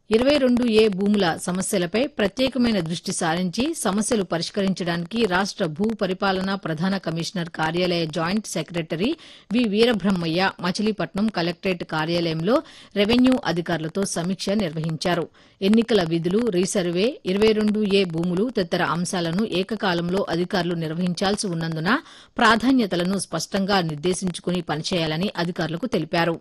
ఇరవై రెండు ఏ భూముల సమస్యలపై ప్రత్యేకమైన దృష్టి సారించి సమస్యలు పరిష్కరించడానికి రాష్ట భూ పరిపాలన ప్రధాన కమిషనర్ కార్యాలయ joint secretary V Veerabrahmaiah Machilipatnam collectorate కార్యాలయంలో రెవెన్యూ అధికారులతో సమీక్ష నిర్వహించారు ఎన్నికల విధులు రీసర్వే ఇరవై రెండు ఏ భూములు తదితర అంశాలను ఏకకాలంలో అధికారులు నిర్వహించాల్సి ఉన్నందున ప్రాధాన్యతలను స్పష్టంగా నిర్దేశించుకుని పనిచేయాలని అధికారులకు తెలిపారు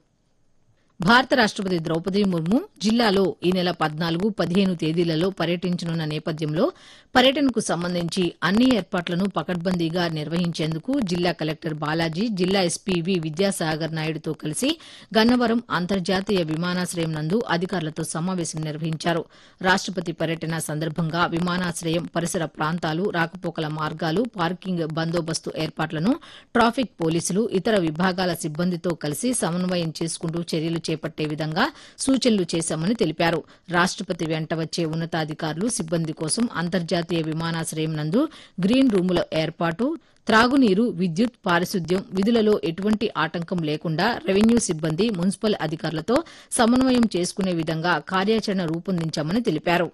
భారత రాష్టపతి ద్రౌపది ముర్ము జిల్లాలో ఈ నెల పద్నాలుగు పదిహేను తేదీలలో పర్యటించనున్న నేపథ్యంలో పర్యటనకు సంబంధించి అన్ని ఏర్పాట్లను పకడ్బందీగా నిర్వహించేందుకు జిల్లా కలెక్టర్ బాలాజీ జిల్లా ఎస్పీ వి విద్యాసాగర్ నాయుడుతో కలిసి గన్నవరం అంతర్జాతీయ విమానాశ్రయం నందు అధికారులతో సమావేశం నిర్వహించారు రాష్టపతి పర్యటన సందర్భంగా విమానాశ్రయం పరిసర ప్రాంతాలు రాకపోకల మార్గాలు పార్కింగ్ బందోబస్తు ఏర్పాట్లను ట్రాఫిక్ పోలీసులు ఇతర విభాగాల సిబ్బందితో కలిసి సమన్వయం చేసుకుంటూ చర్యలు చేపట్టే విధంగా సూచనలు చేశామని తెలిపారు రాష్టపతి వెంట వచ్చే ఉన్నతాధికారులు సిబ్బంది కోసం అంతర్జాతీయ విమానాశ్రయం నందు గ్రీన్ రూముల ఏర్పాటు త్రాగునీరు విద్యుత్ పారిశుద్ధ్యం విధులలో ఎటువంటి ఆటంకం లేకుండా రెవెన్యూ సిబ్బంది మున్సిపల్ అధికారులతో సమన్వయం చేసుకునే విధంగా కార్యాచరణ రూపొందించామని తెలిపారు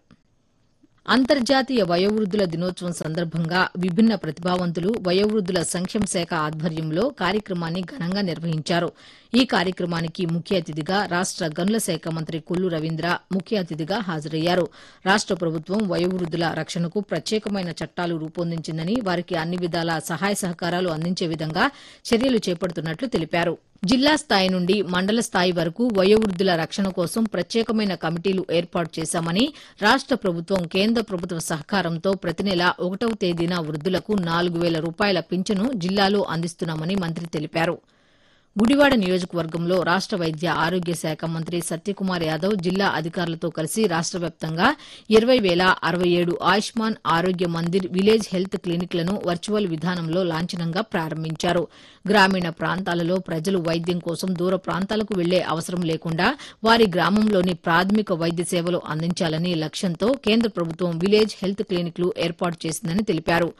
అంతర్జాతీయ వయోవృద్ధుల దినోత్సవం సందర్భంగా విభిన్న ప్రతిభావంతులు వయోవృద్ధుల సంక్షేమ శాఖ ఆధ్వర్యంలో కార్యక్రమాన్ని ఘనంగా నిర్వహించారు ఈ కార్యక్రమానికి ముఖ్య అతిథిగా రాష్ట గనుల శాఖ మంత్రి కొల్లు రవీంద్ర ముఖ్య అతిథిగా హాజరయ్యారు రాష్ట ప్రభుత్వం వయోవృద్ధుల రక్షణకు ప్రత్యేకమైన చట్టాలు రూపొందించిందని వారికి అన్ని విధాల సహాయ సహకారాలు అందించే విధంగా చర్యలు చేపడుతున్నట్లు తెలిపారు జిల్లా స్థాయి నుండి మండల స్థాయి వరకు వయోవృద్ధుల రక్షణ కోసం ప్రత్యేకమైన కమిటీలు ఏర్పాటు చేశామని రాష్ట ప్రభుత్వం కేంద్ర ప్రభుత్వ సహకారంతో ప్రతి నెల ఒకటవ తేదీన వృద్ధులకు నాలుగు వేల రూపాయల పింఛను జిల్లాలో అందిస్తున్నామని మంత్రి తెలిపారు గుడివాడ నియోజకవర్గంలో రాష్ట వైద్య ఆరోగ్య శాఖ మంత్రి సత్యకుమార్ యాదవ్ జిల్లా అధికారులతో కలిసి రాష్ట వ్యాప్తంగా ఇరవై వేల అరవై ఏడు ఆయుష్మాన్ ఆరోగ్య మందిర్ విలేజ్ హెల్త్ క్లినిక్లను వర్చువల్ విధానంలో లాంఛనంగా ప్రారంభించారు గ్రామీణ ప్రాంతాలలో ప్రజలు వైద్యం కోసం దూర ప్రాంతాలకు వెళ్లే అవసరం లేకుండా వారి గ్రామంలోని ప్రాథమిక వైద్య సేవలు అందించాలని లక్ష్యంతో కేంద్ర ప్రభుత్వం విలేజ్ హెల్త్ క్లినిక్లు ఏర్పాటు చేసిందని తెలిపారు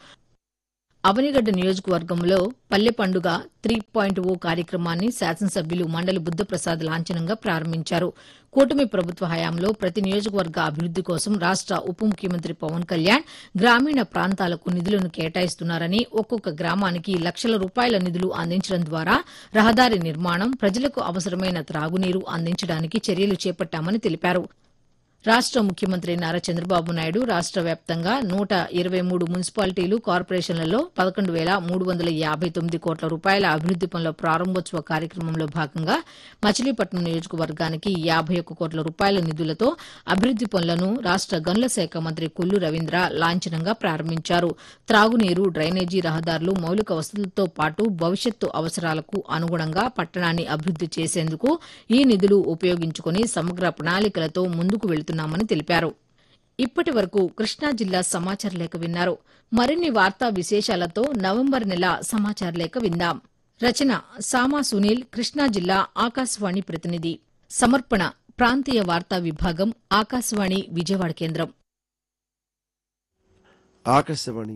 అవనిగడ్డ నియోజకవర్గంలో పల్లె పండుగ త్రీ పాయింట్ ఓ కార్యక్రమాన్ని శాసనసభ్యులు మండలి బుద్దప్రసాద్ లాంఛనంగా ప్రారంభించారు కూటమి ప్రభుత్వ హయాంలో ప్రతి నియోజకవర్గ అభివృద్ది కోసం రాష్ట ఉప ముఖ్యమంత్రి పవన్ కళ్యాణ్ గ్రామీణ ప్రాంతాలకు నిధులను కేటాయిస్తున్నారని ఒక్కొక్క గ్రామానికి లక్షల రూపాయల నిధులు అందించడం ద్వారా రహదారి నిర్మాణం ప్రజలకు అవసరమైన త్రాగునీరు అందించడానికి చర్యలు చేపట్టామని తెలిపారు రాష్ట ముఖ్యమంత్రి నారా చంద్రబాబు నాయుడు రాష్ట వ్యాప్తంగా నూట ఇరవై మూడు మున్సిపాలిటీలు కార్పొరేషన్లలో పదకొండు వేల మూడు వందల యాబై తొమ్మిది కోట్ల రూపాయల అభివృద్ది పనుల ప్రారంభోత్సవ కార్యక్రమంలో భాగంగా మచిలీపట్నం నియోజకవర్గానికి యాబై ఒక్క కోట్ల రూపాయల నిధులతో అభివృద్ది పనులను రాష్ట గనుల శాఖ మంత్రి కొల్లు రవీంద్ర లాంఛనంగా ప్రారంభించారు త్రాగునీరు డ్రైనేజీ రహదారులు మౌలిక వసతులతో పాటు భవిష్యత్తు అవసరాలకు అనుగుణంగా పట్టణాన్ని అభివృద్ది చేసేందుకు ఈ నిధులు ఉపయోగించుకుని సమగ్ర ప్రణాళికలతో ముందుకు వెళుతున్నామని తెలిపారు ఇప్పటి వరకు కృష్ణా జిల్లా సమాచార లేఖ విన్నారు మరిన్ని వార్తా విశేషాలతో నవంబర్ నెల సమాచార లేఖ విందాం రచన సామా సునీల్ కృష్ణా జిల్లా ఆకాశవాణి ప్రతినిధి సమర్పణ ప్రాంతీయ వార్తా విభాగం ఆకాశవాణి విజయవాడ కేంద్రం ఆకాశవాణి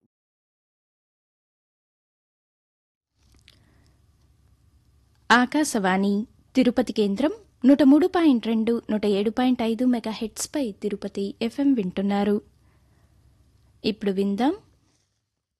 ఆకాశవాణి తిరుపతి కేంద్రం నూట మూడు పాయింట్ రెండు నూట ఏడు పాయింట్ ఐదు మెగా హెడ్స్పై తిరుపతి ఎఫ్ఎం వింటున్నారు ఇప్పుడు విందాం